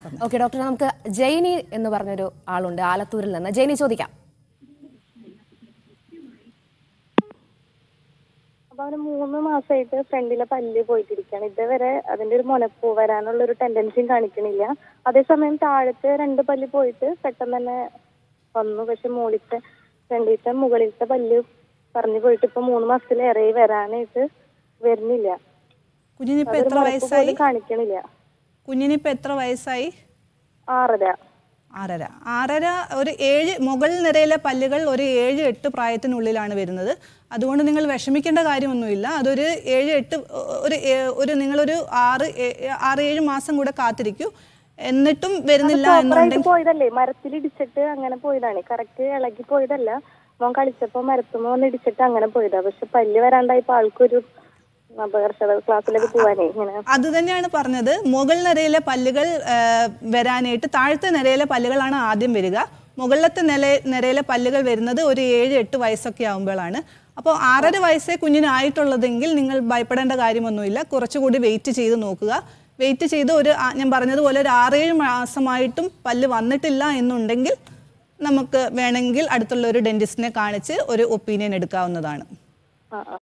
okay doctor നമുക്ക് ജൈനി എന്ന് പറഞ്ഞൊരു ആളുണ്ട് ആലത്തൂരിൽ നിന്ന് ജൈനി ചോദിക്കാം അപ്പൊ അവന് മൂന്ന് മാസമായിട്ട് ഫ്രണ്ടിലെ പല്ല് പോയിട്ടിരിക്കുകയാണ് ഇതുവരെ അതിന്റെ ഒരു മുനപ്പ് വരാനുള്ള ഒരു ടെൻഡൻസിയും കാണിക്കണില്ല അതേസമയം താഴത്തെ രണ്ട് പല്ല് പോയിട്ട് പെട്ടെന്ന് തന്നെ വന്നു പക്ഷെ മുകളിലത്തെ ഫ്രണ്ടിലത്തെ മുകളിലത്തെ പല്ല് പറഞ്ഞു പോയിട്ട് ഇപ്പൊ മൂന്ന് മാസത്തിലേറെ വരാനായിട്ട് വരുന്നില്ല കുഞ്ഞിനിപ്പോൾ അതൊരു എത്ര മുനപ്പ് വയസ്സായി പോലും കാണിക്കണില്ല കുഞ്ഞിനിപ്പോൾ എത്ര വയസ്സായി ആറര ആറര ആറര ഒരു ഏഴ് മുകൾ നിരയിലെ പല്ലുകൾ ഒരു ഏഴ് എട്ട് പ്രായത്തിനുള്ളിലാണ് വരുന്നത് അതുകൊണ്ട് നിങ്ങൾ വിഷമിക്കേണ്ട കാര്യമൊന്നുമില്ല അതൊരു ഏഴ് എട്ട് ഒരു ഏ- ഒരു നിങ്ങളൊരു ആറ് ഏ- ആറ് ഏഴ് മാസം കൂടെ കാത്തിരിക്കൂ എന്നിട്ടും വരുന്നില്ല പ്രോപ്പറായിട്ട് എന്നുണ്ടെങ്കിൽ പോയതല്ലേ മരത്തിൽ ഇടിച്ചിട്ട് അങ്ങനെ പോയതാണ് കറക്റ്റ് ഇളകി പോയതല്ല മോൻ കളിച്ചപ്പോ മരത്തുമ്പോ വന്ന് ഇടിച്ചിട്ട് അങ്ങനെ പോയതാ പക്ഷെ പല്ല് വരാണ്ടായപ്പോ ആൾക്കൊരു അപകർഷത ക്ലാസ്സിലേക്ക് പോവാനേ ഇങ്ങനെ അത് തന്നെയാണ് പറഞ്ഞത് മുകൾ നിരയിലെ പല്ലുകൾ ആ, വരാനായിട്ട് താഴത്തെ നിരയിലെ പല്ലുകളാണ് ആദ്യം വരിക മുകളിലത്തെ നില നിരയിലെ പല്ലുകൾ വരുന്നത് ഒരു ഏഴ് എട്ട് വയസ്സൊക്കെ ആകുമ്പോഴാണ് അപ്പോൾ ആറര വയസ്സേ കുഞ്ഞിനായിട്ടുള്ളതെങ്കിൽ നിങ്ങൾ ഭയപ്പെടേണ്ട കാര്യമൊന്നുമില്ല കുറച്ചുകൂടി വെയിറ്റ് ചെയ്ത് നോക്കുക വെയിറ്റ് ചെയ്ത് ഒരു ആ- ഞാൻ പറഞ്ഞതുപോലെ ഒരു ആറേഴ് മാസമായിട്ടും പല്ല് വന്നിട്ടില്ല എന്നുണ്ടെങ്കിൽ നമുക്ക് വേണമെങ്കിൽ അടുത്തുള്ള ഒരു ഡെന്റിസ്റ്റിനെ കാണിച്ച് ഒരു ഒപ്പീനിയൻ എടുക്കാവുന്നതാണ് ആ ആ